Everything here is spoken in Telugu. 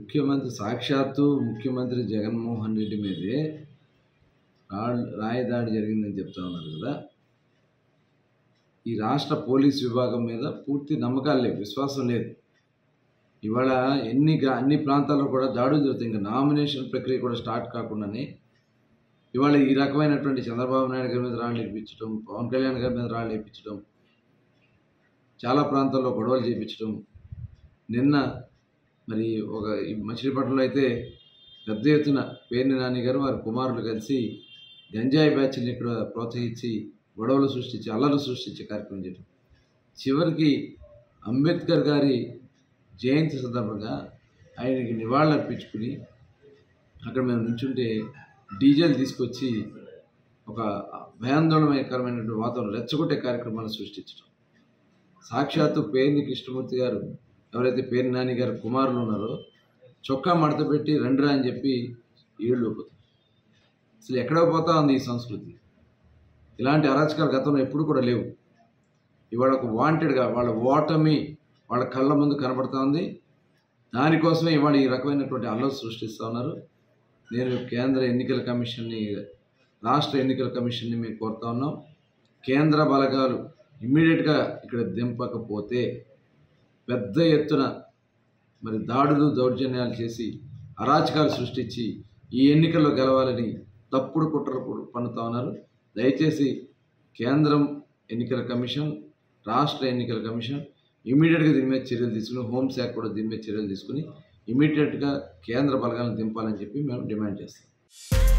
ముఖ్యమంత్రి సాక్షాత్తు ముఖ్యమంత్రి జగన్మోహన్ రెడ్డి మీదే రా- రాయదాడి జరిగిందని చెప్తా ఉన్నారు కదా ఈ రాష్ట్ర పోలీస్ విభాగం మీద పూర్తి నమ్మకాలు లేవు విశ్వాసం లేదు ఇవాళ ఎన్ని గ్రా- అన్ని ప్రాంతాల్లో కూడా దాడులు జరుగుతాయి ఇంకా నామినేషన్ ప్రక్రియ కూడా స్టార్ట్ కాకుండానే ఇవాళ ఈ రకమైనటువంటి చంద్రబాబు నాయుడు గారి మీద రాళ్ళు వేయించడం పవన్ కళ్యాణ్ గారి మీద రాళ్ళు వేయించడం చాలా ప్రాంతాల్లో గొడవలు చేయించడం నిన్న మరి ఒక ఈ మచిలీపట్నంలో అయితే పెద్ద ఎత్తున పేర్ని నాని గారు వారి కుమారులు కలిసి గంజాయి బ్యాచ్ని ఇక్కడ ప్రోత్సహించి గొడవలు సృష్టించి అల్లలు సృష్టించే కార్యక్రమం చేయడం చివరికి అంబేద్కర్ గారి జయంతి సందర్భంగా ఆయనకి నివాళులు అర్పించుకుని అక్కడ మేము నుంచుంటే డీజేలు తీసుకొచ్చి ఒక భయాందోళనకరమైనటువంటి వాతావరణం రెచ్చగొట్టే కార్యక్రమాలు సృష్టించడం సాక్షాత్తు పేర్ని కృష్ణమూర్తి గారు ఎవరైతే పేరు నాని గారు కుమారులు ఉన్నారో చొక్కా మడత పెట్టి రండిరా అని చెప్పి ఏళ్ళు పోతారు అసలు ఎక్కడ పోతా ఉంది ఈ సంస్కృతి ఇలాంటి అరాచకాలు గతంలో ఎప్పుడు కూడా లేవు ఇవాళ ఒక వాంటెడ్గా వాళ్ళ ఓటమి వాళ్ళ కళ్ళ ముందు కనబడతా ఉంది దానికోసమే ఇవాళ ఈ రకమైనటువంటి అల్లరి సృష్టిస్తూ ఉన్నారు నేను కేంద్ర ఎన్నికల కమిషన్ని రాష్ట్ర ఎన్నికల కమిషన్ని మేము కోరుతా ఉన్నాం కేంద్ర బలగాలు ఇమ్మీడియట్గా ఇక్కడ దింపకపోతే పెద్ద ఎత్తున మరి దాడులు దౌర్జన్యాలు చేసి అరాచకాలు సృష్టించి ఈ ఎన్నికల్లో గెలవాలని తప్పుడు కుట్రలు పు- పన్నుతా ఉన్నారు దయచేసి కేంద్రం ఎన్నికల కమిషన్ రాష్ట్ర ఎన్నికల కమిషన్ ఇమీడియట్గా దీని మీద చర్యలు తీసుకుని హోంశాఖ కూడా దీని మీద చర్యలు తీసుకుని ఇమీడియట్గా కేంద్ర బలగాలను దింపాలని చెప్పి మేము డిమాండ్ చేస్తాం